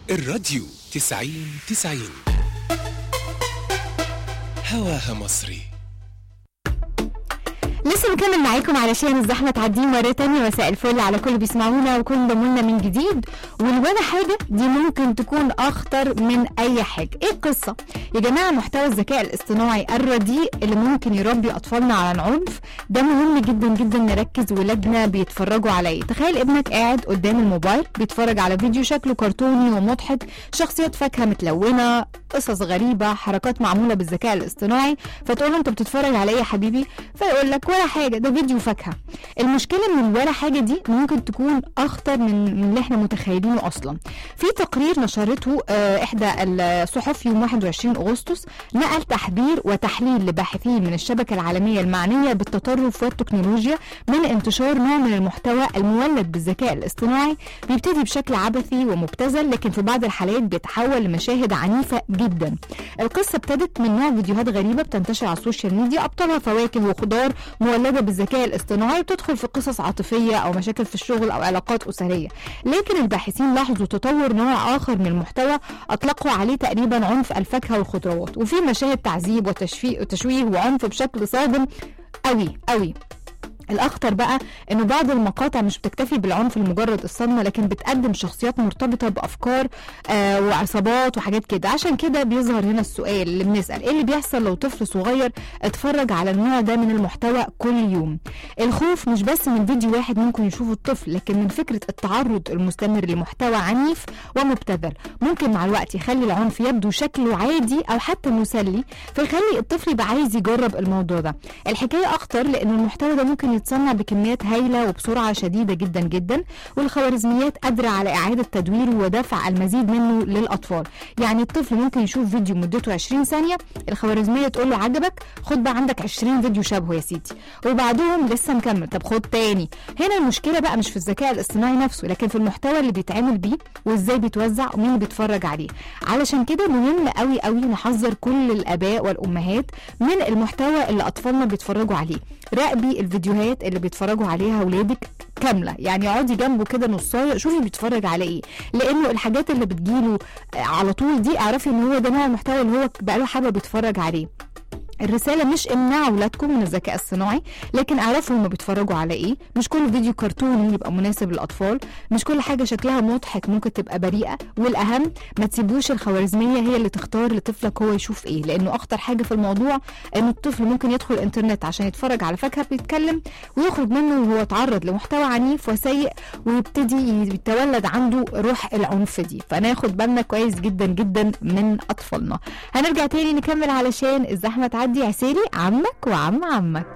الراديو تسعين تسعين هواها مصري لسه بنكمل معاكم علشان الزحمه تعدي مره تانية مساء الفل على كل بيسمعونا وكل ضمونا من جديد والولا حاجه دي ممكن تكون اخطر من اي حاجه ايه القصه يا جماعه محتوى الذكاء الاصطناعي الرديء اللي ممكن يربي اطفالنا على العنف ده مهم جدا جدا نركز ولادنا بيتفرجوا عليه تخيل ابنك قاعد قدام الموبايل بيتفرج على فيديو شكله كرتوني ومضحك شخصيات فاكهه متلونه قصص غريبه حركات معموله بالذكاء الاصطناعي فتقول له انت بتتفرج على ايه يا حبيبي فيقول لك ولا حاجه ده فيديو فاكهه المشكله ان ولا حاجه دي ممكن تكون اخطر من من اللي احنا متخيلينه اصلا في تقرير نشرته آه، احدى الصحف يوم 21 اغسطس نقل تحذير وتحليل لباحثين من الشبكه العالميه المعنيه بالتطرف والتكنولوجيا من انتشار نوع من المحتوى المولد بالذكاء الاصطناعي بيبتدي بشكل عبثي ومبتذل لكن في بعض الحالات بيتحول لمشاهد عنيفه جدا القصه ابتدت من نوع فيديوهات غريبه بتنتشر على السوشيال ميديا ابطالها فواكه وخضار مولده بالذكاء الاصطناعي بتدخل في قصص عاطفيه او مشاكل في الشغل او علاقات اسريه لكن الباحثين لاحظوا تطور نوع اخر من المحتوى اطلقوا عليه تقريبا عنف الفاكهه والخضروات وفي مشاهد تعذيب وتشفيه وتشويه وعنف بشكل صادم قوي قوي الاخطر بقى انه بعض المقاطع مش بتكتفي بالعنف لمجرد الصدمه لكن بتقدم شخصيات مرتبطه بافكار آه وعصابات وحاجات كده عشان كده بيظهر هنا السؤال اللي بنسال ايه اللي بيحصل لو طفل صغير اتفرج على النوع ده من المحتوى كل يوم الخوف مش بس من فيديو واحد ممكن يشوفه الطفل لكن من فكره التعرض المستمر لمحتوى عنيف ومبتذل ممكن مع الوقت يخلي العنف يبدو شكله عادي او حتى مسلي فيخلي الطفل يبقى عايز يجرب الموضوع ده الحكايه اخطر لان المحتوى ده ممكن يتصنع بكميات هائله وبسرعه شديده جدا جدا والخوارزميات قادره على اعاده تدويره ودفع المزيد منه للاطفال يعني الطفل ممكن يشوف فيديو مدته 20 ثانيه الخوارزميه تقول له عجبك خد بقى عندك 20 فيديو شبهه يا سيدي وبعدهم لسه مكمل طب خد تاني هنا المشكله بقى مش في الذكاء الاصطناعي نفسه لكن في المحتوى اللي بيتعمل بيه وازاي بيتوزع ومين اللي بيتفرج عليه علشان كده مهم قوي قوي نحذر كل الاباء والامهات من المحتوى اللي اطفالنا بيتفرجوا عليه راقبي الفيديوهات اللي بيتفرجوا عليها اولادك كامله يعني اقعدي جنبه كده نصايه شوفي بيتفرج على ايه لانه الحاجات اللي بتجيله على طول دي اعرفي ان هو ده نوع المحتوى اللي هو بقاله حبه بيتفرج عليه الرسالة مش امنعوا ولادكم من الذكاء الصناعي لكن اعرفوا هما بيتفرجوا على ايه مش كل فيديو كرتوني يبقى مناسب للاطفال مش كل حاجة شكلها مضحك ممكن تبقى بريئة والاهم ما تسيبوش الخوارزمية هي اللي تختار لطفلك هو يشوف ايه لانه اخطر حاجة في الموضوع ان الطفل ممكن يدخل الانترنت عشان يتفرج على فاكهة بيتكلم ويخرج منه وهو اتعرض لمحتوى عنيف وسيء ويبتدي يتولد عنده روح العنف دي فناخد بالنا كويس جدا جدا من اطفالنا هنرجع تاني نكمل علشان الزحمة تعدي عسيري عمك وعم عمك